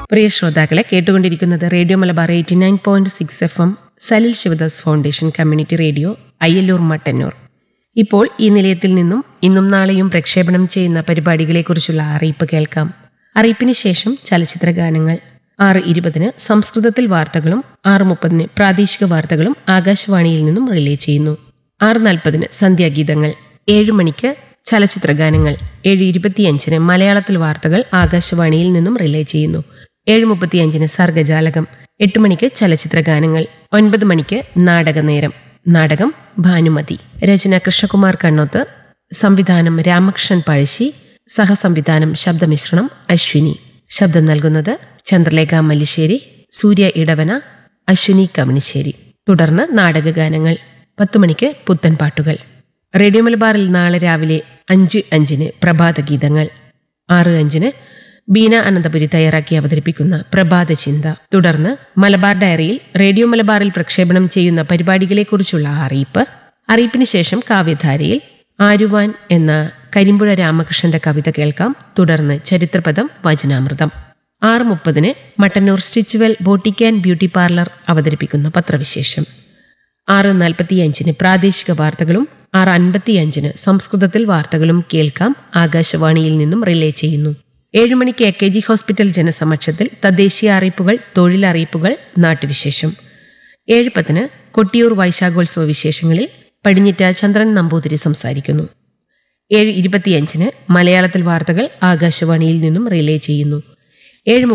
പ്രിയ ശ്രോതാക്കളെ കേട്ടുകൊണ്ടിരിക്കുന്നത് radio Malabar eighty nine point six F M Salil Sivadas foundation community radio Ayyallur Mattannur ഇപ്പോൾ ഈ നിലയത്തിൽ നിന്നും ഇന്നും നാളെയും പ്രക്ഷേപണം ചെയ്യുന്ന പരിപാടികളെക്കുറിച്ചുള്ള അറിയിപ്പ് കേൾക്കാം അറിയിപ്പിന് ശേഷം ചലച്ചിത്ര ഗാനങ്ങൾ ആറ് ഇരുപതിന് സംസ്കൃതത്തിൽ വാർത്തകളും ആറ് മുപ്പതിന് പ്രാദേശിക വാർത്തകളും ആകാശവാണിയിൽ നിന്നും റിലേ ചെയ്യുന്നു ആറ് നാൽപ്പതിന് സന്ധ്യാഗീതങ്ങൾ ഏഴ് മണിക്ക് ചലച്ചിത്ര ഗാനങ്ങൾ ഏഴ് ഇരുപത്തിയഞ്ചിന് മലയാളത്തിൽ വാർത്തകൾ ആകാശവാണിയിൽ നിന്നും റിലേ ചെയ്യുന്നു ഏഴ് മുപ്പത്തിയഞ്ചിന് സർഗജാലകം എട്ട് മണിക്ക് ചലച്ചിത്ര ഗാനങ്ങൾ ഒൻപത് മണിക്ക് നാടകനേരം നാടകം ഭാനുമതി രചന കൃഷ്ണകുമാർ കണ്ണോത്ത് സംവിധാനം രാമകൃഷ്ണൻ പഴശ്ശി സഹസംവിധാനം ശബ്ദമിശ്രണം അശ്വിനി ശബ്ദം നൽകുന്നത് ചന്ദ്രലേഖ മല്ലിശ്ശേരി സൂര്യ ഇടവന അശ്വിനി കമണിശ്ശേരി തുടർന്ന് നാടകഗാനങ്ങൾ പത്തു മണിക്ക് പുത്തൻ പാട്ടുകൾ റേഡിയോ മലബാറിൽ നാളെ രാവിലെ അഞ്ച് അഞ്ചിന് പ്രഭാത ഗീതങ്ങൾ ആറ് അഞ്ചിന് ബീന അനന്തപുരി തയ്യാറാക്കി അവതരിപ്പിക്കുന്ന പ്രഭാത ചിന്ത തുടർന്ന് മലബാർ ഡയറിയിൽ റേഡിയോ മലബാറിൽ പ്രക്ഷേപണം ചെയ്യുന്ന പരിപാടികളെക്കുറിച്ചുള്ള അറിയിപ്പ് അറിയിപ്പിന് ശേഷം കാവ്യധാരയിൽ ആരുവാൻ എന്ന കരിമ്പുഴ രാമകൃഷ്ണന്റെ കവിത കേൾക്കാം തുടർന്ന് ചരിത്രപദം വചനാമൃതം ആറ് മുപ്പതിന് Mattannur Stitchwell boutique and beauty parlour അവതരിപ്പിക്കുന്ന പത്രവിശേഷം ആറ് നാൽപ്പത്തിയഞ്ചിന് പ്രാദേശിക വാർത്തകളും ആറ് അൻപത്തിയഞ്ചിന് സംസ്കൃതത്തിൽ വാർത്തകളും കേൾക്കാം ആകാശവാണിയിൽ നിന്നും റിലേ ചെയ്യുന്നു ഏഴ് മണിക്ക് എ കെ ജി ഹോസ്പിറ്റൽ ജനസമക്ഷത്തിൽ തദ്ദേശീയ അറിയിപ്പുകൾ തൊഴിലറിയിപ്പുകൾ നാട്ടുവിശേഷം ഏഴ് പത്തിന് കൊട്ടിയൂർ വൈശാഖോത്സവ വിശേഷങ്ങളിൽ പടിഞ്ഞിറ്റ ചന്ദ്രൻ നമ്പൂതിരി സംസാരിക്കുന്നു ഏഴ് ഇരുപത്തിയഞ്ചിന് മലയാളത്തിൽ വാർത്തകൾ ആകാശവാണിയിൽ നിന്നും റിലേ ചെയ്യുന്നു ഏഴ്